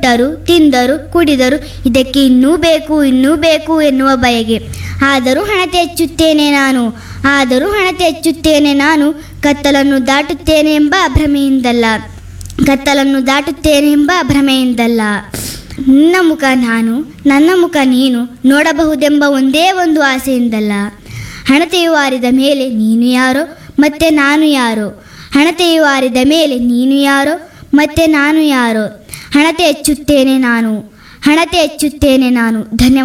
ಉಟ್ಟರು ತಿಂದರು ಕುಡಿದರು ಇದಕ್ಕೆ ಇನ್ನೂ ಬೇಕು ಇನ್ನೂ ಬೇಕು ಎನ್ನುವ ಬಯಕೆ ಆದರೂ ಹಣತೆ ಹೆಚ್ಚುತ್ತೇನೆ ನಾನು ಆದರೂ ಹಣತೆ ಹೆಚ್ಚುತ್ತೇನೆ ನಾನು ಕತ್ತಲನ್ನು ದಾಟುತ್ತೇನೆ ಎಂಬ ಭ್ರಮೆಯಿಂದಲ್ಲ ಕತ್ತಲನ್ನು ದಾಟುತ್ತೇನೆ ಎಂಬ ಭ್ರಮೆಯಿಂದಲ್ಲ ನಿನ್ನ ಮುಖ ನಾನು ನನ್ನ ಮುಖ ನೀನು ನೋಡಬಹುದೆಂಬ ಒಂದೇ ಒಂದು ಆಸೆಯಿಂದಲ್ಲ ಹಣತೆಯು ವಾರಿದ ಮೇಲೆ ನೀನು ಯಾರೋ ಮತ್ತೆ ನಾನು ಯಾರೋ ಹಣತೆಯು ವಾರಿದ ಮೇಲೆ ನೀನು ಯಾರೋ ಮತ್ತೆ ನಾನು ಯಾರೋ ಹಣತೆ ಹೆಚ್ಚುತ್ತೇನೆ ನಾನು ಹಣತೆ ಹೆಚ್ಚುತ್ತೇನೆ ನಾನು ಧನ್ಯವಾದ